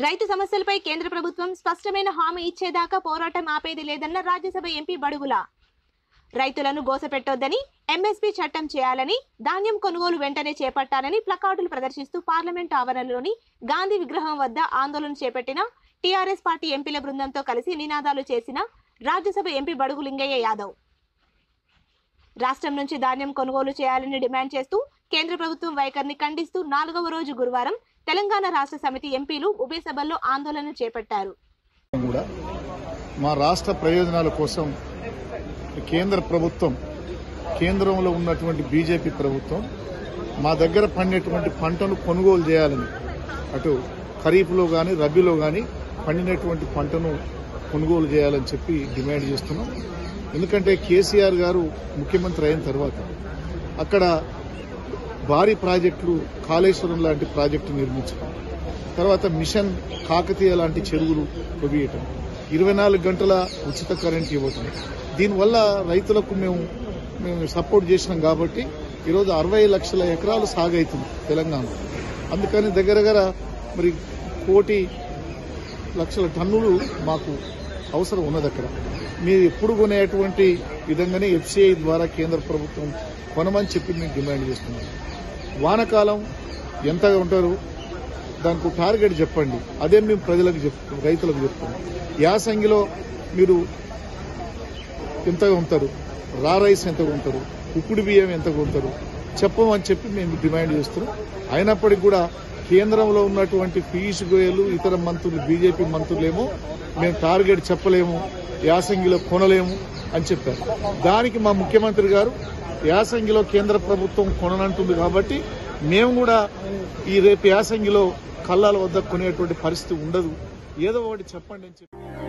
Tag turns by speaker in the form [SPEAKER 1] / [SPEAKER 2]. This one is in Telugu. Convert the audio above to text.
[SPEAKER 1] రైతు సమస్యలపై కేంద్ర ప్రభుత్వం స్పష్టమైన హామీ ఇచ్చేదాకా పోరాటం ఆపేది లేదన్న రాజ్యసభ ఎంపీ బడుగుల రైతులను గోసపెట్టొద్దని ఎంఎస్పీ చట్టం చేయాలని ధాన్యం కొనుగోలు వెంటనే చేపట్టాలని ప్లకార్డులు ప్రదర్శిస్తూ పార్లమెంట్ ఆవరణలోని గాంధీ విగ్రహం వద్ద ఆందోళన చేపట్టిన టీఆర్ఎస్ పార్టీ ఎంపీల బృందంతో కలిసి నినాదాలు చేసిన రాజ్యసభ ఎంపీ బడుగు లింగయ్య యాదవ్ రాష్ట్రం నుంచి ధాన్యం కొనుగోలు చేయాలని డిమాండ్ చేస్తూ కేంద్ర ప్రభుత్వం వైఖరిని ఖండిస్తూ నాలుగవ రోజు గురువారం తెలంగాణ రాష్ట్ర సమితి ఎంపీలు ఉభయ సభల్లో ఆందోళన చేపట్టారు
[SPEAKER 2] కూడా మా రాష్ట్ర ప్రయోజనాల కోసం కేంద్ర ప్రభుత్వం కేంద్రంలో ఉన్నటువంటి బీజేపీ ప్రభుత్వం మా దగ్గర పండినటువంటి పంటను కొనుగోలు చేయాలని అటు ఖరీఫ్లో కానీ రబీలో కానీ పండినటువంటి పంటను కొనుగోలు చేయాలని చెప్పి డిమాండ్ చేస్తున్నాం ఎందుకంటే కేసీఆర్ గారు ముఖ్యమంత్రి అయిన తర్వాత అక్కడ భారీ ప్రాజెక్టులు కాళేశ్వరం లాంటి ప్రాజెక్టు నిర్మించడం తర్వాత మిషన్ కాకతీయ లాంటి చెరువులు తవ్వియటం ఇరవై నాలుగు గంటల ఉచిత కరెంట్ ఇవ్వటం దీనివల్ల రైతులకు మేము మేము సపోర్ట్ చేసినాం కాబట్టి ఈరోజు అరవై లక్షల ఎకరాలు సాగైతుంది తెలంగాణలో అందుకని దగ్గర దగ్గర మరి కోటి లక్షల టన్నులు మాకు అవసరం ఉన్నది అక్కడ మీరు ఎప్పుడు కొనేటువంటి విధంగానే ఎఫ్సిఐ ద్వారా కేంద్ర ప్రభుత్వం కొనమని చెప్పి మేము డిమాండ్ చేస్తున్నాం వానకాలం ఎంతగా ఉంటారు దానికి ఒక టార్గెట్ చెప్పండి అదే మేము ప్రజలకు చెప్తాం రైతులకు చెప్తాం యాసంగిలో మీరు ఎంతగా ఉంటారు రా రైస్ ఎంతగా ఉంటారు ఉప్పుడు బియ్యం ఎంతగా ఉంటారు చెప్పమని చెప్పి మేము డిమాండ్ చేస్తున్నాం అయినప్పటికీ కూడా కేంద్రంలో ఉన్నటువంటి పీయూష్ గోయల్ ఇతర మంత్రులు బీజేపీ మంత్రులేమో మేము టార్గెట్ చెప్పలేము యాసంగిలో కొనలేము అని చెప్పారు దానికి మా ముఖ్యమంత్రి గారు యాసంగిలో కేంద్ర ప్రభుత్వం కొననంటుంది కాబట్టి మేము కూడా ఈ రేపు యాసంగిలో కళ్ళాల వద్ద కొనేటువంటి పరిస్థితి ఉండదు ఏదో ఒకటి చెప్పండి అని చెప్పి